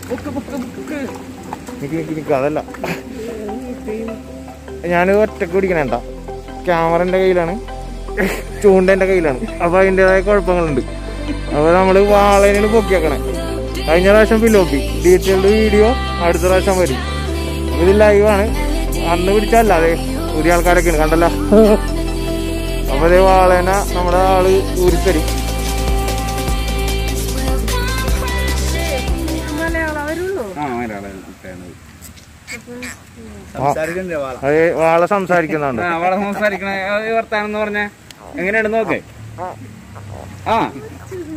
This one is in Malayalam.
നിക്ക് നിക്ക് നിക്ക് അതല്ല ഞാൻ ഒറ്റക്ക് പിടിക്കണേണ്ട ക്യാമറ എൻ്റെ കയ്യിലാണ് ചൂണ്ട എൻ്റെ കയ്യിലാണ് അപ്പൊ അതിൻ്റെതായ കുഴപ്പങ്ങളുണ്ട് അപ്പൊ നമ്മള് വാളേനാണ് പൊക്കിയാക്കണേ കഴിഞ്ഞ പ്രാവശ്യം ഫിലോപ്പി ഡീറ്റെയിൽഡ് വീഡിയോ അടുത്ത പ്രാവശ്യം വരും അപ്പൊ ഇത് ലൈവാണ് അന്ന് പിടിച്ചല്ല അതെ പുതിയ ആൾക്കാരൊക്കെയാണ് കണ്ടല്ലോ അപ്പൊ അതേ വാളേന നമ്മുടെ ആള് ഊരിത്തരും മലയാളം വരുള്ളൂ ആ ഒരാളെ കിട്ടാണ്. സംസാരിക്കുന്നില്ല വാള അതെ വാള സംസാരിക്കുന്നുണ്ട് ആ വാള സംസാരിക്കണ ഈ വർത്താനം എന്ന് പറഞ്ഞ എങ്ങനെയാണ് നോക്കേ ആ